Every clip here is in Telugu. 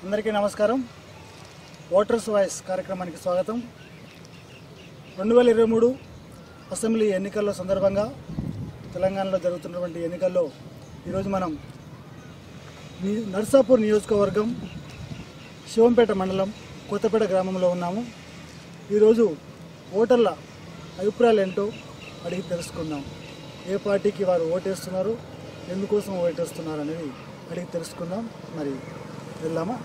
అందరికీ నమస్కారం ఓటర్స్ వాయిస్ కార్యక్రమానికి స్వాగతం రెండు వేల ఇరవై మూడు అసెంబ్లీ ఎన్నికల్లో సందర్భంగా తెలంగాణలో జరుగుతున్నటువంటి ఎన్నికల్లో ఈరోజు మనం ని- నర్సాపూర్ నియోజకవర్గం శివంపేట మండలం కొత్తపేట గ్రామంలో ఉన్నాము ఈరోజు ఓటర్ల అభిప్రాయాలు ఏంటో అడిగి తెలుసుకుందాం ఏ పార్టీకి వారు ఓటేస్తున్నారు ఎందుకోసం ఓటేస్తున్నారు అనేది అడిగి తెలుసుకుందాం మరి వెళ్దామా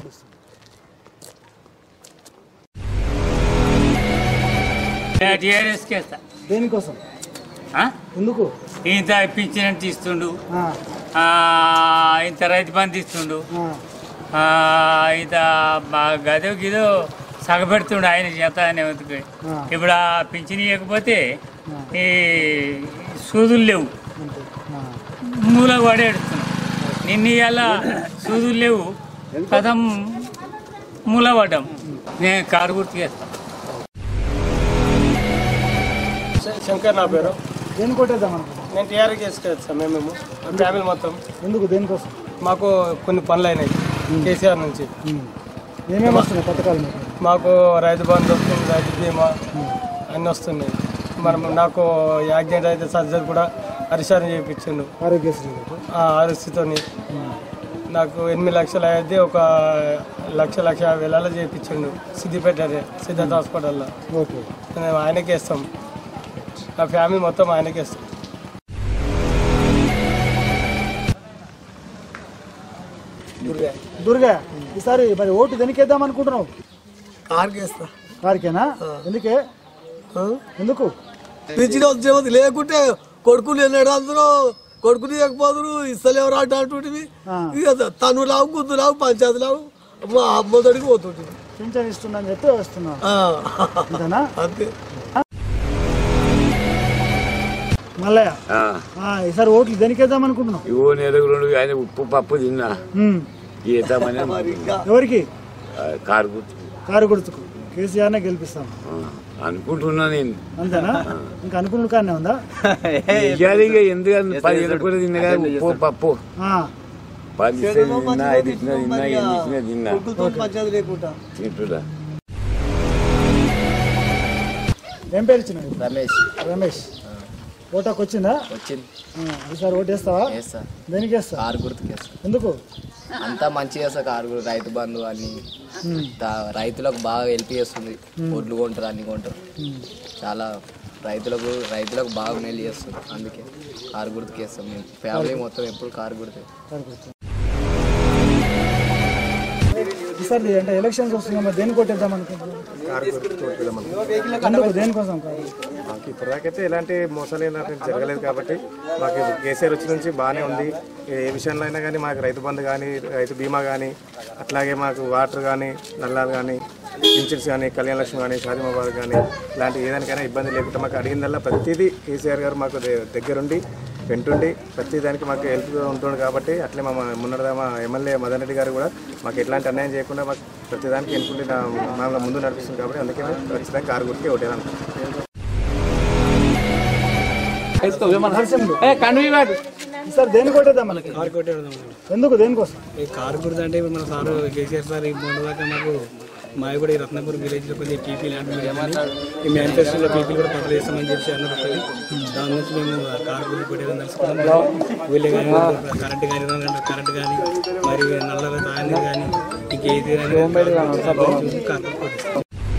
టీఆర్ఎస్కి వేస్తా దేనికోసం ఆ? ఎందుకు ఇంత పింఛన్ ఇస్తుండు ఆ, ఆ, ఇంత రైతు బంధు ఇస్తుండు ఆ, ఆ, ఇంత మా గదో గిదో సగపెడుతుండు ఆయన చేత అనే వెతుకు ఆ. ఇప్పుడు ఆ పింఛన్ ఇవ్వకపోతే ఆ. ఈ సూదులు లేవు అంతే ఆ, మూల పడి ఎడుతున్నాం నిన్న ఇవాళ సూదులు లేవు కథం మూల పడ్డాం నేను కారు గుర్తు చేస్తాను శ- శంకర్ నా పేరు దేనికి ఓటేద్దాం అనుకుంటున్నాం నేను టీఆర్కి వేసుకొచ్చాను మేము మేము మా ఫ్యామిలీ మొత్తం ఎందుకు దేనికోసం మాకు కొన్ని పనులు అయినాయి కేసీఆర్ నుంచి ఉమ్. ఏమేమి వస్తున్నాయి పథకాలు మీకు మాకు రైతు బంధు వస్తుంది రైతు బీమా అన్నీ వస్తున్నాయి మనం నాకు యాక్సిడెంట్ అయితే సర్జరీ కూడా హరిశారం చేయించిండు ఆరోగ్యశ్రీ మీకు. ఆ ఆర్ఎస్సీతోని నాకు ఎనిమిది లక్షలు అయితే ఒక లక్ష లక్ష యాభై వేలలో చేయించిండు సిద్దిపేట సిద్ధార్థ హాస్పిటల్లో ఓకే మేము ఆయనకే ఇస్తాం నా ఫ్యామిలీ మొత్తం ఆయనకే ఇస్తాం దుర్గా ఈసారి మరి ఓటు దేనికేద్దాం అనుకుంటున్నావు కార్కేస్తా కారికేనా ఎందుకే ఎందుకు పిచ్చిన వచ్చేది లేకుంటే కొడుకులు ఎన్నడు అందరూ కొడుకులు ఇవ్వకపోదురు ఇస్తలేవరు అంట అంటుంటివి ఆ. ఇక తను లావు గుద్దు లావు పంచాయతీ లావు మా మొదటికి పోతుంటివి పింఛన్ ఇస్తుందని చెప్పి వస్తున్నావు ఆ. అంతేనా అంతే మల్లయ్య ఆ, ఈసారి ఓట్లు దేనికేద్దాం అనుకుంటున్నావు ఇవో నెలకు రెండు ఆయన ఉప్పు పప్పు తిన్నా ఉమ్. గీతామని ఎవరికి కారు గుర్తు కారు గుర్తుకు కేసీఆర్నే గెలిపిస్తాం ఆ, అనుకుంటున్నా నేను అంతేనా ఇంకా అనుకున్న కానే ఉందా ఇయ్యాలి ఇక ఎందుకు పది ఏళ్ళ కూడా తిన్నా కదా ఉప్పు పప్పు ఆ, పది ఇచ్చినా తిన్నా ఐదు ఇచ్చినా తిన్నా ఎన్ని ఇచ్చినా తిన్నా కొడుకులతో పంచాయతీ లేకుండా తింటున్నా ఏం పేరు ఇచ్చినావు రమేష్ రమేష్ ఓటాకు వచ్చిందా వచ్చింది ఆ, ఈసారి ఓటు వేస్తావా వేస్తా దేనికి వేస్తా కారు గుర్తుకి వేస్తా ఎందుకు అంతా మంచిగా వేస్తా కారు గుర్తు రైతు బంధు అని ఉమ్. తా- రైతులకు బాగా హెల్ప్ చేస్తుంది ఒడ్లు కొంటారు అన్ని కొంటారు చాలా రైతులకు రైతులకు బాగా మేలు చేస్తుంది అందుకే కారు గుర్తుకి వేస్తాం మేము ఫ్యామిలీ మొత్తం ఎప్పుడు కారు గుర్తు కారు గుర్తు ఈసారి అంటే ఎలక్షన్స్ వస్తున్నాయి మరి దేనికి కొట్టేద్దాం అనుకుంటున్నాం ఎందుకు దేనికోసం కారు మాకు ఇప్పటిదాకైతే ఎలాంటి మోసాలు ఏంటంటే జరగలేదు కాబట్టి మాకు కేసీఆర్ వచ్చి నుంచి బాగానే ఉంది ఏ విషయంలో అయినా కానీ మాకు రైతు బంధు కానీ రైతు బీమా కానీ అట్లాగే మాకు వాటర్ కానీ నల్లాలు కానీ పింఛన్స్ కానీ కళ్యాణ లక్ష్మి కానీ షాదీ ముబారక్ కానీ ఇలాంటి ఏదానికైనా ఇబ్బంది లేకుండా మాకు అడిగిందల్లా ప్రతిదీ కేసీఆర్ గారు మాకు దే- దగ్గరుండి వెంటుండి ప్రతి దానికి మాకు హెల్ప్ ఉంటుంది కాబట్టి అట్లే మా మున్నడ మా ఎమ్మెల్యే మదన్ రెడ్డి గారు కూడా మాకు ఎట్లాంటి అన్యాయం చేయకుండా మాకు ప్రతి దానికి ఎన్నుకుంటే మా ముందు నడిపిస్తుంది కాబట్టి అందుకే మేము ఖచ్చితంగా కారు గుర్తుకి ఒకటేదాం ఈసారి దేనికి కొట్టేద్దాం మనకి ఎందుకు దేనికోసం ఈ కారు గుర్తు అంటే ఇప్పుడు మన సార్ కేసీఆర్ సార్ ఈ మూడు దాకా మాకు మావి కూడా ఈ రత్నపూర్ విలేజ్ లో కొద్దిగా టీపీ లాంటి ఈ మేనిఫెస్టోలో టీపీ కూడా పట్టలు వేస్తామని చెప్పి అన్నారు ఒకటి. దాని నుంచి మేము ఆ కారు గుర్తు కొట్టేదని తెలుసుకున్నాం వీళ్ళే కానీ కరెంట్ కానీ కరెంట్ కానీ మరి నల్ల తాని కానీ ఇంకేది కానీ కారు గుర్తు కొట్టేస్తాం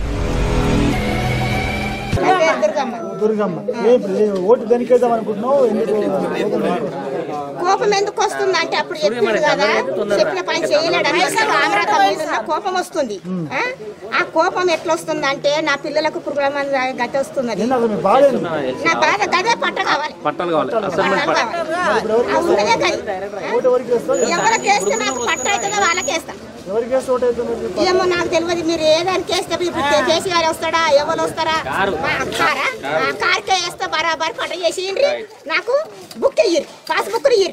దుర్గమ్మ ఏ ఏ ఓటు దేనికేద్దాం అనుకుంటున్నావు ఎందుకు కోపం ఎందుకు వస్తుంది అంటే అప్పుడు చెప్పిండు కదా చెప్పిన పని చేయలేడు అనేసి రామరథం మీద ఉన్న కోపం వస్తుంది ఆ? ఆ కోపం ఎట్లా వస్తుంది అంటే నా పిల్లలకు ప్రోగ్రామ్ గతి వస్తున్నది ఏంది అసలు మీ బాధ ఏంది? నా బాధ గదే పట్ట కావాలి పట్టలు కావాలి ఆ ఉన్నదే గది. ఓటు ఎవరికి వేస్తావు ఎవరికి వేస్తే నాకు పట్ట అవుతుందో వాళ్ళకి వేస్తా ఎవరికి వేస్తే ఓటు అవుతుంది ఏమో నాకు తెలియదు మీరు ఏ దానికి వేస్తే ఇప్పుడు కేసీ గారు వస్తాడా ఎవరు వస్తారా మా కారా ఆ కార్కే వేస్తే బరాబర్ పట్ట చేసి నాకు బుక్ ఇయ్యరు పాస్ బుక్ ఇయ్యరు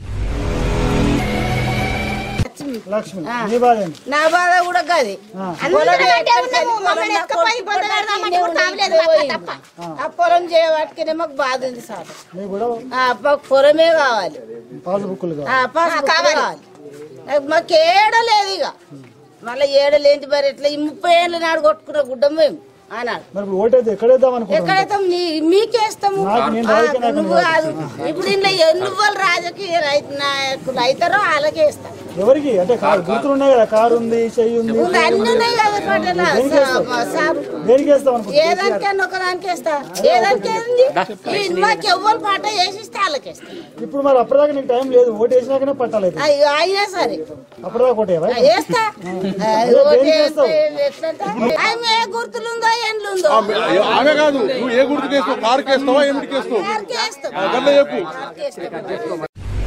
లక్ష్మి నీ బాధ ఏంది నా బాధ కూడా గది అందరం అంటే ఉన్నాము. మమ్మల్ని ఎత్తుకుపోయి బొంద పెడదామంటే కూడా తావలేదు మాకు తప్ప ఆ పొలం చేయబట్టుకునే మాకు బాధ ఉంది సార్ మీకు కూడా ఆ మాకు పొలమే కావాలి పాస్ బుక్లు కావాలి ఆ పాస్ బుక్ కావాలి నాకు మాకు ఏడ లేదు ఇక మళ్ళీ ఏడలేంటి మరి ఎట్లా ఈ ముప్పై ఏళ్ళ నాడు కొట్టుకున్న గుడ్డం మేము అన్నాడు మరి ఇప్పుడు ఓటైతే ఎక్కడేద్దాం అనుకుంటున్నావు ఎక్కడైతే నీ- మీకేస్తాము నాకు నేను ఆ, రాజకీయ నాయకుడిని నువ్వు కాదు ఇప్పుడు ఇంట్లో ఎన్ని వాళ్ళు రాజకీయ రైతు నాయకులు అవుతారో అలాగే ఇస్తాం ఎవరికి అంటే కారు గుర్తులు ఉన్నాయి కదా కారు ఉంది చెయ్యి ఉంది ఉంది, అన్ని ఉన్నాయి కదా పటేల సారు దేనికి వేస్తాం అనుకుంటున్నావు ఏదానికైనా ఒకదానికి వేస్తా ఏదానికి ఏంది ఈ మాకు ఎవ్వరు పాట వేసిస్తే వాళ్ళకి వేస్తా ఇప్పుడు మరి అప్పటిదాకా నీకు టైం లేదు ఓటు వేసినాకనే పట్టాలి అయితే. అయ్యో అయినా సరే అప్పటిదాకా ఓటేవా ఆ, వేస్తా ఆ, అదే ఓటు దేనికి వేస్తే వేస్తావు? ఎట్లంటే ఆమె ఏ గుర్తులుందో ఎండ్లుందో ఆమె కాదు నువ్వు ఏ గుర్తుకు వేస్తావు కారుకి వేస్తావా ఏమిటికి వేస్తావు కారుకి వేస్తాం. గట్ల చెప్పు కారుకి వేస్తాం.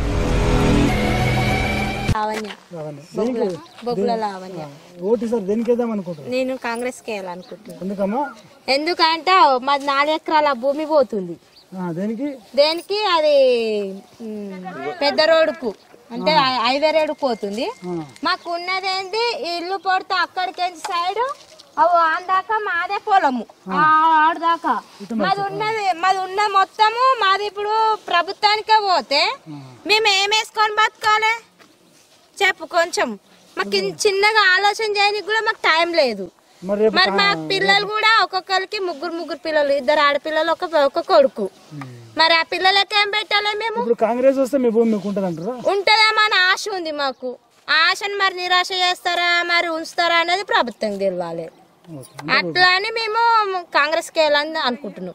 లావణ్య రావండి. దేనికి బొగ్గుల లావణ్య ఓటు సార్ దేనికి వేద్దాం అనుకుంటున్నావు నేను కాంగ్రెస్ కి వేయాలనుకుంటున్నాను ఎందుకమ్మా ఎందుకంటే మాది నాలుగు ఎకరాల భూమి పోతుంది ఆ, దేనికి దేనికి అది మ్, పెద్ద రోడ్డుకు అంటే హై- హైవే రోడ్డుకు పోతుంది మాకు ఉన్నది ఏంటి ఇల్లు పడితే అక్కడికి సైడ్ అవు ఆందాకా మాదే పొలము ఆ ఆడదాకా మాది ఉన్నది మాది ఉన్న మొత్తము మాది ఇప్పుడు ప్రభుత్వానికే పోతే మేము ఏం వేసుకొని బతకాలి చెప్పు కొంచెం మాకు ఇన్- చిన్నగా ఆలోచన చేయడానికి కూడా మాకు టైం లేదు మరి రేపు మరి మా పిల్లలు కూడా ఒక్కొక్కరికి ముగ్గురు ముగ్గురు పిల్లలు ఇద్దరు ఆడపిల్లలు ఒక ఒక కొడుకు మరి ఆ పిల్లలకి ఏం పెట్టాలి మేము ఇప్పుడు కాంగ్రెస్ వస్తే మీ భూమి మీకు ఉంటుంది అంటారా ఉంటుందేమో అని ఆశ ఉంది మాకు ఆ ఆశను మరి నిరాశ చేస్తారా మరి ఉంచుతారా అనేది ప్రభుత్వం తెలియాలి అట్లా అని మేము కాంగ్రెస్కి వెళ్ళాలని అనుకుంటున్నాం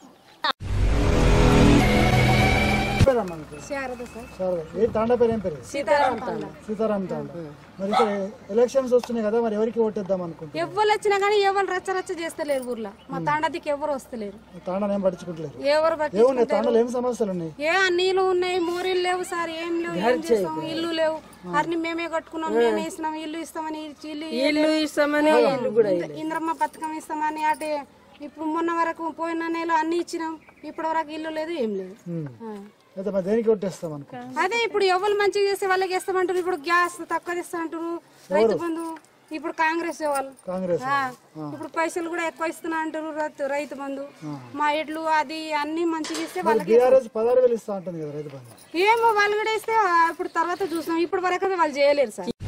పేరమ్మా మీకు? శారద. ఏ తాండా పేరు ఏం పేరు సీతారాం తాండా. సీతారాం తాండా మరి ఇక్కడ ఎలక్షన్స్ వస్తున్నాయి కదా మరి ఎవరికి ఓటేద్దాం అనుకుంటున్నాం ఎవ్వరు వచ్చినా కానీ ఎవరు రచ్చ రచ్చ చేస్తలేరు ఊర్లో మా తాండాదికి ఎవరు వస్తలేరు తాండాను ఏం పట్టించుకుంటలేరు ఎవరు ఏమున్నాయి తాండాలు ఏం సమస్యలు ఉన్నాయి ఏ నీళ్ళు ఉన్నాయి మోరీలు లేవు సార్ ఏం లేవు ఏం చేస్తాం ఇల్లు లేవు అన్ని మేమే కట్టుకున్నాం మేమే ఇస్తున్నాం ఇల్లు ఇస్తామని ఇల్లు ఇల్లు ఇస్తామని ఇల్లు కూడా ఇంద్రమ్మ పథకం ఇస్తామని అటే ఇప్పుడు మొన్న వరకు పోయిన నెల అన్ని ఇచ్చినాం ఇప్పటి వరకు ఇల్లు లేదు ఏం లేదు ఆ. అయితే మరి దేనికి ఓటేస్తాం అనుకో అదే ఇప్పుడు ఎవరు మంచిగా చేస్తే వాళ్ళకి వేస్తామంటారు ఇప్పుడు గ్యాస్ తక్కువ ఇస్తామంటారు రైతు బంధు ఇప్పుడు కాంగ్రెస్ వాళ్ళు కాంగ్రెస్ ఆ, ఇప్పుడు పైసలు కూడా ఎక్కువ ఇస్తున్నా అంటారు రైతు- రైతు బంధు మా ఎడ్లు అది అన్ని మంచిగా ఇస్తే మరి వాళ్ళకి బీఆర్ఎస్ పదహారు వేలు ఇస్తా ఉంటుంది కదా రైతు బంధు ఏమో వాళ్ళు కూడా ఇస్తే ఆ, ఇప్పుడు తర్వాత చూస్తాం ఇప్పుడు వరకు అయితే వాళ్ళు చేయలేరు సార్